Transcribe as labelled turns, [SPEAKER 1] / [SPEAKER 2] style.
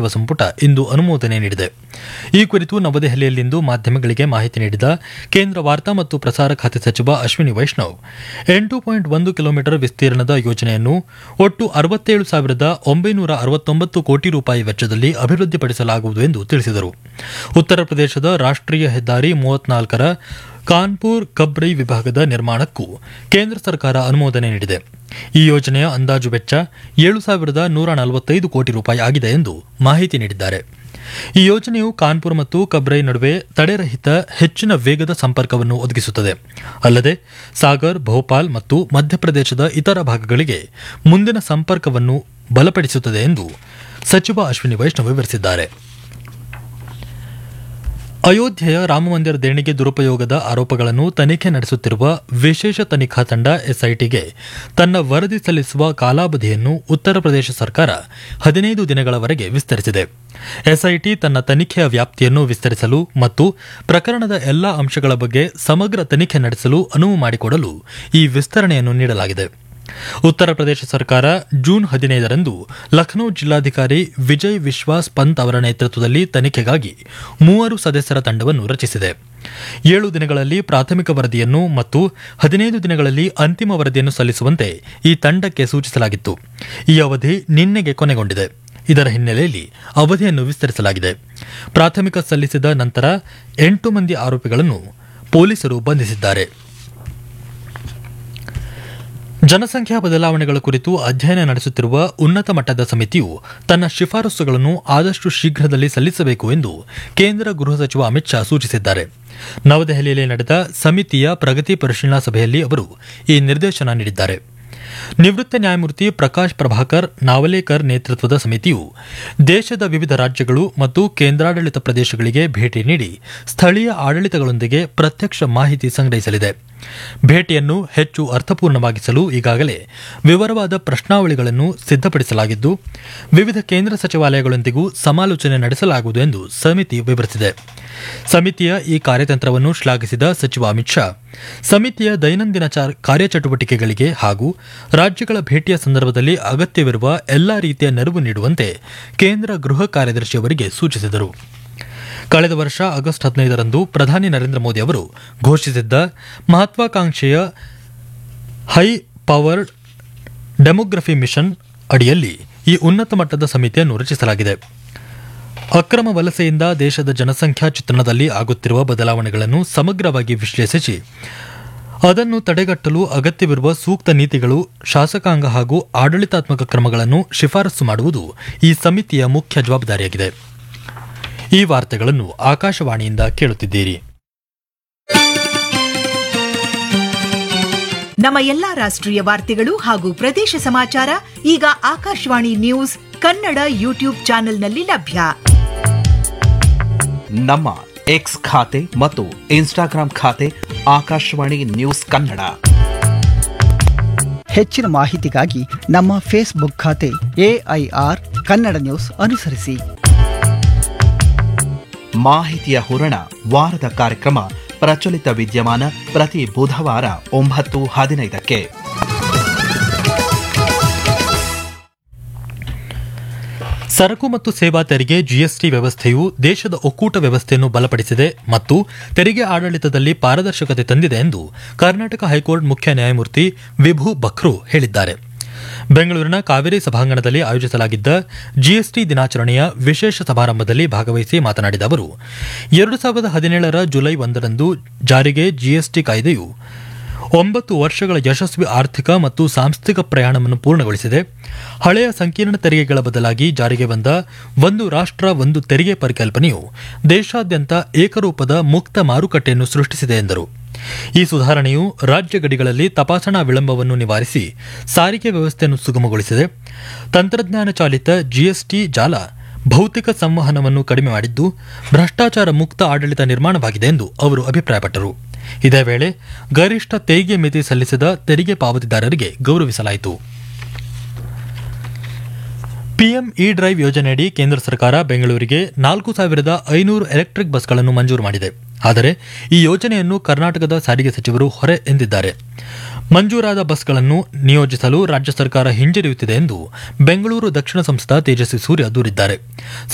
[SPEAKER 1] ಸಚಿವ ಸಂಪುಟ ಇಂದು ಅನುಮೋದನೆ ನೀಡಿದೆ ಈ ಕುರಿತು ನವದೆಹಲಿಯಲ್ಲಿಂದು ಮಾಧ್ಯಮಗಳಿಗೆ ಮಾಹಿತಿ ನೀಡಿದ ಕೇಂದ್ರ ವಾರ್ತಾ ಮತ್ತು ಪ್ರಸಾರ ಖಾತೆ ಸಚಿವ ಅಶ್ವಿನಿ ವೈಷ್ಣವ್ ಎಂಟು ಪಾಯಿಂಟ್ ಒಂದು ಕಿಲೋಮೀಟರ್ ವಿಸ್ತೀರ್ಣದ ಯೋಜನೆಯನ್ನು ಒಟ್ಟು ಅರವತ್ತೇಳು ಸಾವಿರದ ಒಂಬೈನೂರ ಅರವತ್ತೊಂಬತ್ತು ಕೋಟಿ ರೂಪಾಯಿ ವೆಚ್ಚದಲ್ಲಿ ಅಭಿವೃದ್ಧಿಪಡಿಸಲಾಗುವುದು ಎಂದು ತಿಳಿಸಿದರು ಉತ್ತರ ಪ್ರದೇಶದ ರಾಷ್ಟ್ರೀಯ ಹೆದ್ದಾರಿ ಮೂವತ್ನಾಲ್ಕರ ಕಾನ್ಪುರ್ ಕಬ್ರೈ ವಿಭಾಗದ ನಿರ್ಮಾಣಕ್ಕೂ ಕೇಂದ್ರ ಸರ್ಕಾರ ಅನುಮೋದನೆ ನೀಡಿದೆ ಈ ಯೋಜನೆಯ ಅಂದಾಜು ವೆಚ್ಚ ಏಳು ಸಾವಿರದ ನೂರ ನಲವತ್ತೈದು ಕೋಟಿ ರೂಪಾಯಿ ಆಗಿದೆ ಎಂದು ಮಾಹಿತಿ ನೀಡಿದ್ದಾರೆ ಈ ಯೋಜನೆಯು ಕಾನ್ಪುರ್ ಮತ್ತು ಕಬ್ರೈ ನಡುವೆ ತಡೆರಹಿತ ಹೆಚ್ಚಿನ ವೇಗದ ಸಂಪರ್ಕವನ್ನು ಒದಗಿಸುತ್ತದೆ ಅಲ್ಲದೆ ಸಾಗರ್ ಭೋಪಾಲ್ ಮತ್ತು ಮಧ್ಯಪ್ರದೇಶದ ಇತರ ಭಾಗಗಳಿಗೆ ಮುಂದಿನ ಸಂಪರ್ಕವನ್ನು ಬಲಪಡಿಸುತ್ತದೆ ಎಂದು ಸಚಿವ ಅಶ್ವಿನಿ ವೈಷ್ಣವ್ ವಿವರಿಸಿದ್ದಾರೆ ಅಯೋಧ್ಯೆಯ ರಾಮಮಂದಿರ ದೇಣಿಗೆ ದುರುಪಯೋಗದ ಆರೋಪಗಳನ್ನು ತನಿಖೆ ನಡೆಸುತ್ತಿರುವ ವಿಶೇಷ ತನಿಖಾ ತಂಡ ಎಸ್ಐಟಿಗೆ ತನ್ನ ವರದಿ ಸಲ್ಲಿಸುವ ಕಾಲಾವಧಿಯನ್ನು ಉತ್ತರ ಪ್ರದೇಶ ಸರ್ಕಾರ ಹದಿನೈದು ದಿನಗಳವರೆಗೆ ವಿಸ್ತರಿಸಿದೆ ಎಸ್ಐಟಿ ತನ್ನ ತನಿಖೆಯ ವ್ಯಾಪ್ತಿಯನ್ನು ವಿಸ್ತರಿಸಲು ಮತ್ತು ಪ್ರಕರಣದ ಎಲ್ಲಾ ಅಂಶಗಳ ಬಗ್ಗೆ ಸಮಗ್ರ ತನಿಖೆ ನಡೆಸಲು ಅನುವು ಮಾಡಿಕೊಡಲು ಈ ವಿಸ್ತರಣೆಯನ್ನು ನೀಡಲಾಗಿದೆ ಉತ್ತರ ಪ್ರದೇಶ ಸರ್ಕಾರ ಜೂನ್ ಹದಿನೈದರಂದು ಲಖನೌ ಜಿಲ್ಲಾಧಿಕಾರಿ ವಿಜಯ್ ವಿಶ್ವಾಸ್ ಪಂತ್ ಅವರ ನೇತೃತ್ವದಲ್ಲಿ ತನಿಖೆಗಾಗಿ ಮೂವರು ಸದಸ್ಯರ ತಂಡವನ್ನು ರಚಿಸಿದೆ ಏಳು ದಿನಗಳಲ್ಲಿ ಪ್ರಾಥಮಿಕ ವರದಿಯನ್ನು ಮತ್ತು ಹದಿನೈದು ದಿನಗಳಲ್ಲಿ ಅಂತಿಮ ವರದಿಯನ್ನು ಸಲ್ಲಿಸುವಂತೆ ಈ ತಂಡಕ್ಕೆ ಸೂಚಿಸಲಾಗಿತ್ತು ಈ ಅವಧಿ ನಿನ್ನೆಗೆ ಕೊನೆಗೊಂಡಿದೆ ಇದರ ಹಿನ್ನೆಲೆಯಲ್ಲಿ ಅವಧಿಯನ್ನು ವಿಸ್ತರಿಸಲಾಗಿದೆ ಪ್ರಾಥಮಿಕ ಸಲ್ಲಿಸಿದ ನಂತರ ಎಂಟು ಮಂದಿ ಆರೋಪಿಗಳನ್ನು ಪೊಲೀಸರು ಬಂಧಿಸಿದ್ದಾರೆ ಜನಸಂಖ್ಯಾ ಬದಲಾವಣೆಗಳ ಕುರಿತು ಅಧ್ಯಯನ ನಡೆಸುತ್ತಿರುವ ಉನ್ನತ ಮಟ್ಟದ ಸಮಿತಿಯು ತನ್ನ ಶಿಫಾರಸುಗಳನ್ನು ಆದಷ್ಟು ಶೀಘ್ರದಲ್ಲಿ ಸಲ್ಲಿಸಬೇಕು ಎಂದು ಕೇಂದ್ರ ಗೃಹ ಸಚಿವ ಅಮಿತ್ ಶಾ ಸೂಚಿಸಿದ್ದಾರೆ ನವದೆಹಲಿಯಲ್ಲಿ ನಡೆದ ಸಮಿತಿಯ ಪ್ರಗತಿ ಪರಿಶೀಲನಾ ಸಭೆಯಲ್ಲಿ ಅವರು ಈ ನಿರ್ದೇಶನ ನೀಡಿದ್ದಾರೆ ನಿವೃತ್ತ ನ್ಯಾಯಮೂರ್ತಿ ಪ್ರಕಾಶ್ ಪ್ರಭಾಕರ್ ನಾವಲೇಕರ್ ನೇತೃತ್ವದ ಸಮಿತಿಯು ದೇಶದ ವಿವಿಧ ರಾಜ್ಯಗಳು ಮತ್ತು ಕೇಂದ್ರಾಡಳಿತ ಪ್ರದೇಶಗಳಿಗೆ ಭೇಟಿ ನೀಡಿ ಸ್ಥಳೀಯ ಆಡಳಿತಗಳೊಂದಿಗೆ ಪ್ರತ್ಯಕ್ಷ ಮಾಹಿತಿ ಸಂಗ್ರಹಿಸಲಿದೆ ಭೇಟಿಯನ್ನು ಹೆಚ್ಚು ಅರ್ಥಪೂರ್ಣವಾಗಿಸಲು ಈಗಾಗಲೇ ವಿವರವಾದ ಪ್ರಶ್ನಾವಳಿಗಳನ್ನು ಸಿದ್ಧಪಡಿಸಲಾಗಿದ್ದು ವಿವಿಧ ಕೇಂದ್ರ ಸಚಿವಾಲಯಗಳೊಂದಿಗೂ ಸಮಾಲೋಚನೆ ನಡೆಸಲಾಗುವುದು ಎಂದು ಸಮಿತಿ ವಿವರಿಸಿದೆ ಸಮಿತಿಯ ಈ ಕಾರ್ಯತಂತ್ರವನ್ನು ಶ್ಲಾಘಿಸಿದ ಸಚಿವ ಅಮಿತ್ ಶಾ ಸಮಿತಿಯ ದೈನಂದಿನ ಕಾರ್ಯಚಟುವಟಿಕೆಗಳಿಗೆ ಹಾಗೂ ರಾಜ್ಯಗಳ ಭೇಟಿಯ ಸಂದರ್ಭದಲ್ಲಿ ಅಗತ್ಯವಿರುವ ಎಲ್ಲಾ ರೀತಿಯ ನೆರವು ನೀಡುವಂತೆ ಕೇಂದ್ರ ಗೃಹ ಕಾರ್ಯದರ್ಶಿಯವರಿಗೆ ಸೂಚಿಸಿದರು ಕಳೆದ ವರ್ಷ ಆಗಸ್ಟ್ ಹದಿನೈದರಂದು ಪ್ರಧಾನಿ ನರೇಂದ್ರ ಮೋದಿ ಅವರು ಘೋಷಿಸಿದ್ದ ಮಹತ್ವಾಕಾಂಕ್ಷೆಯ ಹೈ ಪವರ್ಡ್ ಡೆಮೋಗ್ರಫಿ ಮಿಷನ್ ಅಡಿಯಲ್ಲಿ ಈ ಉನ್ನತ ಮಟ್ಟದ ಸಮಿತಿಯನ್ನು ರಚಿಸಲಾಗಿದೆ ಅಕ್ರಮ ವಲಸೆಯಿಂದ ದೇಶದ ಜನಸಂಖ್ಯಾ ಚಿತ್ರಣದಲ್ಲಿ ಆಗುತ್ತಿರುವ ಬದಲಾವಣೆಗಳನ್ನು ಸಮಗ್ರವಾಗಿ ವಿಶ್ಲೇಷಿಸಿ ಅದನ್ನು ತಡೆಗಟ್ಟಲು ಅಗತ್ಯವಿರುವ ಸೂಕ್ತ ನೀತಿಗಳು ಶಾಸಕಾಂಗ ಹಾಗೂ ಆಡಳಿತಾತ್ಮಕ ಕ್ರಮಗಳನ್ನು ಶಿಫಾರಸು ಮಾಡುವುದು ಈ ಸಮಿತಿಯ ಮುಖ್ಯ ಜವಾಬ್ದಾರಿಯಾಗಿದೆ ಈ ವಾರ್ತೆಗಳನ್ನು ಆಕಾಶವಾಣಿಯಿಂದ ಕೇಳುತ್ತಿದ್ದೀರಿ
[SPEAKER 2] ನಮ್ಮ ಎಲ್ಲಾ ರಾಷ್ಟ್ರೀಯ ವಾರ್ತೆಗಳು ಹಾಗೂ ಪ್ರದೇಶ ಸಮಾಚಾರ ಈಗ ಆಕಾಶವಾಣಿ ನ್ಯೂಸ್ ಕನ್ನಡ ಯೂಟ್ಯೂಬ್ ಚಾನೆಲ್ನಲ್ಲಿ ಲಭ್ಯ
[SPEAKER 3] ನಮ್ಮ ಎಕ್ಸ್ ಖಾತೆ ಮತ್ತು ಇನ್ಸ್ಟಾಗ್ರಾಂ ಖಾತೆ ಆಕಾಶವಾಣಿ ನ್ಯೂಸ್ ಕನ್ನಡ
[SPEAKER 4] ಹೆಚ್ಚಿನ ಮಾಹಿತಿಗಾಗಿ ನಮ್ಮ ಫೇಸ್ಬುಕ್ ಖಾತೆ ಎಐಆರ್ ಕನ್ನಡ ನ್ಯೂಸ್ ಅನುಸರಿಸಿ
[SPEAKER 3] ಮಾಹಿತಿಯ ಹೂರಣ ವಾರದ ಕಾರ್ಯಕ್ರಮ ಪ್ರಚಲಿತ ವಿದ್ಯಮಾನ ಪ್ರತಿ ಬುಧವಾರ ಒಂಬತ್ತು ಹದಿನೈದಕ್ಕೆ
[SPEAKER 1] ಸರಕು ಮತ್ತು ಸೇವಾ ತೆರಿಗೆ ಜಿಎಸ್ಟಿ ವ್ಯವಸ್ಥೆಯು ದೇಶದ ಒಕ್ಕೂಟ ವ್ಯವಸ್ಥೆಯನ್ನು ಬಲಪಡಿಸಿದೆ ಮತ್ತು ತೆರಿಗೆ ಆಡಳಿತದಲ್ಲಿ ಪಾರದರ್ಶಕತೆ ತಂದಿದೆ ಎಂದು ಕರ್ನಾಟಕ ಹೈಕೋರ್ಟ್ ಮುಖ್ಯ ನ್ಯಾಯಮೂರ್ತಿ ವಿಭು ಬಖ್ರು ಹೇಳಿದ್ದಾರೆ ಬೆಂಗಳೂರಿನ ಕಾವೇರಿ ಸಭಾಂಗಣದಲ್ಲಿ ಆಯೋಜಿಸಲಾಗಿದ್ದ ಜಿಎಸ್ಟಿ ದಿನಾಚರಣೆಯ ವಿಶೇಷ ಸಮಾರಂಭದಲ್ಲಿ ಭಾಗವಹಿಸಿ ಮಾತನಾಡಿದ ಅವರು ಎರಡು ಸಾವಿರದ ಹದಿನೇಳರ ಜುಲೈ ಒಂದರಂದು ಜಾರಿಗೆ ಜಿಎಸ್ಟಿ ಕಾಯ್ದೆಯು ಒಂಬತ್ತು ವರ್ಷಗಳ ಯಶಸ್ವಿ ಆರ್ಥಿಕ ಮತ್ತು ಸಾಂಸ್ಥಿಕ ಪ್ರಯಾಣವನ್ನು ಪೂರ್ಣಗೊಳಿಸಿದೆ ಹಳೆಯ ಸಂಕೀರ್ಣ ತೆರಿಗೆಗಳ ಬದಲಾಗಿ ಜಾರಿಗೆ ಬಂದ ಒಂದು ರಾಷ್ಟ್ರ ಒಂದು ತೆರಿಗೆ ಪರಿಕಲ್ಪನೆಯು ದೇಶಾದ್ಯಂತ ಏಕರೂಪದ ಮುಕ್ತ ಮಾರುಕಟ್ಟೆಯನ್ನು ಸೃಷ್ಟಿಸಿದೆ ಎಂದರು ಈ ಸುಧಾರಣೆಯು ರಾಜ್ಯ ಗಡಿಗಳಲ್ಲಿ ತಪಾಸಣಾ ವಿಳಂಬವನ್ನು ನಿವಾರಿಸಿ ಸಾರಿಗೆ ವ್ಯವಸ್ಥೆಯನ್ನು ಸುಗಮಗೊಳಿಸಿದೆ ತಂತ್ರಜ್ಞಾನ ಚಾಲಿತ ಜಿಎಸ್ಟಿ ಜಾಲ ಭೌತಿಕ ಸಂವಹನವನ್ನು ಕಡಿಮೆ ಮಾಡಿದ್ದು ಭ್ರಷ್ಟಾಚಾರ ಮುಕ್ತ ಆಡಳಿತ ನಿರ್ಮಾಣವಾಗಿದೆ ಎಂದು ಅವರು ಅಭಿಪ್ರಾಯಪಟ್ಟರು ಇದೇ ವೇಳೆ ಗರಿಷ್ಠ ತೆರಿಗೆ ಮಿತಿ ಸಲ್ಲಿಸಿದ ತೆರಿಗೆ ಪಾವತಿದಾರರಿಗೆ ಗೌರವಿಸಲಾಯಿತು ಪಿಎಂ ಇ ಡ್ರೈವ್ ಯೋಜನೆಯಡಿ ಕೇಂದ್ರ ಸರ್ಕಾರ ಬೆಂಗಳೂರಿಗೆ ನಾಲ್ಕು ಸಾವಿರದ ಐನೂರು ಎಲೆಕ್ಟ್ರಿಕ್ ಬಸ್ಗಳನ್ನು ಮಂಜೂರು ಮಾಡಿದೆ ಆದರೆ ಈ ಯೋಜನೆಯನ್ನು ಕರ್ನಾಟಕದ ಸಾರಿಗೆ ಸಚಿವರು ಹೊರೆ ಎಂದಿದ್ದಾರೆ ಮಂಜೂರಾದ ಬಸ್ಗಳನ್ನು ನಿಯೋಜಿಸಲು ರಾಜ್ಯ ಸರ್ಕಾರ ಹಿಂಜರಿಯುತ್ತಿದೆ ಎಂದು ಬೆಂಗಳೂರು ದಕ್ಷಿಣ ಸಂಸ್ಥಾ ತೇಜಸ್ವಿ ಸೂರ್ಯ ದೂರಿದ್ದಾರೆ